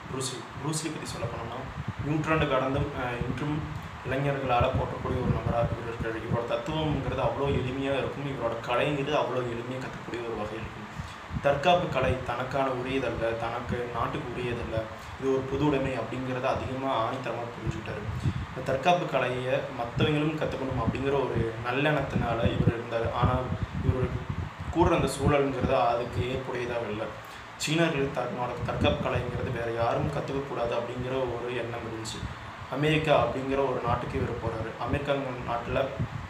Bruce Lee Bruce Lee பற்றி சொல்ல போனோம்னா நியூட்ரண்டு கடந்தும் அஹ், இன்றும் இளைஞர்களால் போற்றக்கூடிய ஒரு நபராக இவர் இருக்காரு இவரோட தத்துவம்ங்கிறது அவ்வளோ எளிமையாக இருக்கும் இவரோட கலைங்கிறது அவ்வளோ எளிமையாக கற்றுக்கூடிய ஒரு வகையில் இருக்கும் தற்காப்பு கலை தனக்கான உரியதல்ல தனக்கு நாட்டுக்கு உரியதல்ல இது ஒரு பொது உடைமை அப்படிங்கிறத அதிகமாக ஆணித்தரமாக புரிஞ்சுக்கிட்டாரு இந்த தற்காப்பு கலையை மற்றவங்களும் கற்றுக்கணும் அப்படிங்கிற ஒரு நல்லெண்ணத்தினால இவர் இருந்தார் ஆனால் இவர் கூடுற அந்த சூழலுங்கிறது அதுக்கு ஏற்புடையதாக இல்லை சீனர்கள் தன்னோட தற்காப்பு கலைங்கிறது வேற யாரும் கற்றுக்கக்கூடாது அப்படிங்கிற ஒரு எண்ணம் இருந்துச்சு அமெரிக்கா அப்படிங்கிற ஒரு நாட்டுக்கு இவர் போகிறாரு அமெரிக்கா நாட்டில்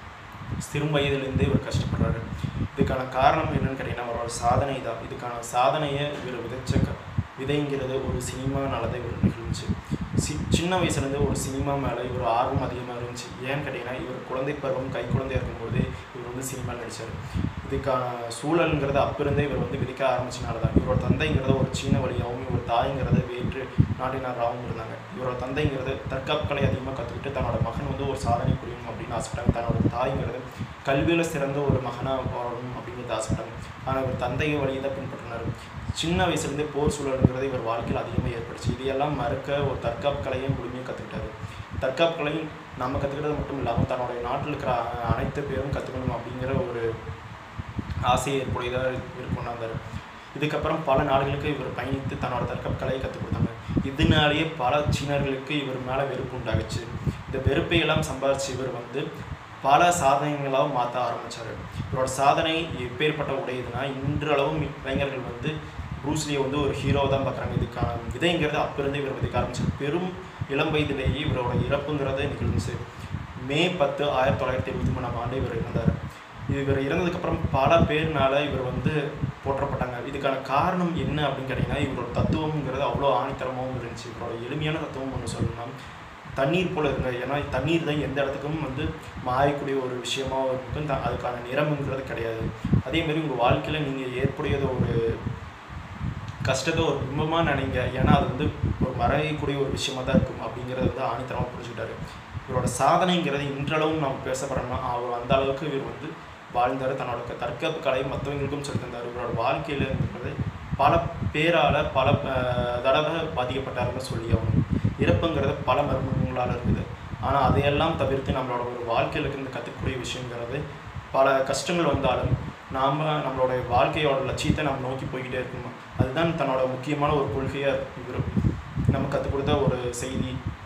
சிறு வயதிலிருந்தே இவர் கஷ்டப்படுறாரு இதுக்கான காரணம் என்னன்னு கேட்டிங்கன்னா அவரோட சாதனை தான் இதுக்கான சாதனையை இவர் விதைச்ச க- விதைங்கிறது ஒரு சினிமானால தான் இவர் நிகழ்ந்துச்சு சி சின்ன வயசுலேருந்து ஒரு சினிமா மேலே இவர் ஆர்வம் அதிகமாக இருந்துச்சு ஏன்னு கேட்டிங்கன்னா இவர் குழந்தை பருவம் கை குழந்தையா இருக்கும்போது இவர் வந்து சினிமாவில் நடிச்சார் இதுக்கான சூழலுங்கிறது அப்பிருந்தே இவர் வந்து விதிக்க ஆரம்பிச்சனால தான் இவரோட தந்தைங்கிறத ஒரு சீன வழியாகவும் இவர் தாய்ங்கிறத வேற்று நாட்டினராகவும் இருந்தாங்க இவரோட தந்தைங்கிறது தற்காப்பு கலை அதிகமாக கற்றுக்கிட்டு தன்னோட மகன் வந்து ஒரு சாதனை புரியணும் அப்படின்னு ஆசைப்பட்டாங்க தன்னோட தாய்ங்கிறது கல்வியில் சிறந்த ஒரு மகனாக வரணும் அப்படிங்கிறது ஆசைப்பட்டாங்க ஆனால் இவர் தந்தை வழியை தான் பின்பற்றினார் சின்ன வயசுலேருந்தே போர் சூழலுங்கிறது இவர் வாழ்க்கையில் அதிகமாக ஏற்பட்டுச்சு இதையெல்லாம் மறுக்க ஒரு தற்காப்பு கலையை முழுமையாக கற்றுக்கிட்டாரு தற்காப்பு கலையும் நம்ம கற்றுக்கிட்டது மட்டும் இல்லாமல் தன்னுடைய நாட்டில் இருக்கிற அ- அனைத்து பேரும் கற்றுக்கணும் அப்படிங்கிற ஒரு ஆசையை ஏற்புடையதாக இவர் கொண்டாந்தார் இதுக்கப்புறம் பல நாடுகளுக்கு இவர் பயணித்து தன்னோட தற்காப்பு கலையை கற்றுக் கொடுத்தாங்க இதனாலேயே பல சீனர்களுக்கு இவர் மேலே வெறுப்பு உண்டாகுச்சு இந்த வெறுப்பை எல்லாம் சம்பாதிச்சு இவர் வந்து பல சாதனைகளாக மாற்ற ஆரம்பிச்சார் இவரோட சாதனை எப்பேற்பட்ட உடையதுன்னா இன்றளவும் இளைஞர்கள் வந்து ப்ரூஸ்லியை வந்து ஒரு ஹீரோவை தான் பார்க்குறாங்க இதுக்கான விதைங்கிறது அப்பிருந்தே இவர் விதைக்க ஆரம்பிச்சார் பெரும் இளம் வயதிலேயே இவரோட இறப்புங்கிறது நிகழ்ந்துச்சு மே பத்து ஆயிரத்தி தொள்ளாயிரத்தி எழுபத்தி மூணாம் ஆண்டு இவர் இறந்தார் இவர் இறந்ததுக்கப்புறம் பல பேர்னால இவர் வந்து போற்றப்பட்டாங்க இதுக்கான காரணம் என்ன அப்படின்னு கேட்டிங்கன்னா இவரோட தத்துவம்ங்கிறது அவ்வளோ ஆணித்தரமாகவும் இருந்துச்சு இவரோட எளிமையான தத்துவம் ஒன்று சொல்லணும்னா தண்ணீர் போல இருங்க ஏன்னா தண்ணீர் தான் எந்த இடத்துக்கும் வந்து மாறக்கூடிய ஒரு விஷயமாவும் இருக்கும் த- அதுக்கான நிறம்ங்கிறது கிடையாது அதே மாதிரி உங்கள் வாழ்க்கையில் நீங்கள் ஏற்புடையத ஒரு கஷ்டத்தை ஒரு பிம்பமாக நினைங்க ஏன்னா அது வந்து ஒரு மறையக்கூடிய ஒரு விஷயமா தான் இருக்கும் அப்படிங்கிறத வந்து ஆணித்தரமாக புரிஞ்சுக்கிட்டாரு இவரோட சாதனைங்கிறது இன்றளவும் நம்ம பேசப்படுறோம்னா அவர் அந்த அளவுக்கு இவர் வந்து வாழ்ந்தார் தன்னோட க- தற்காப்பு கலை மற்றவங்களுக்கும் சொல்லி தந்தார் இவரோட வாழ்க்கையில் இருக்கிறது பல பேரால் பல அஹ், தடவை பாதிக்கப்பட்டாருன்னு சொல்லி ஆகணும் இறப்புங்கிறது பல மர்மங்களால் இருக்குது ஆனால் அதையெல்லாம் தவிர்த்து நம்மளோட ஒரு வாழ்க்கையில் இருக்கிற கற்றுக்கக்கூடிய விஷயங்கிறது பல கஷ்டங்கள் வந்தாலும் நாம் நம்மளோட வாழ்க்கையோட லட்சியத்தை நம்ம நோக்கி போய்கிட்டே இருக்கணும் அதுதான் தன்னோட முக்கியமான ஒரு கொள்கையாக இவர் நம்ம கற்றுக் கொடுத்த ஒரு செய்தி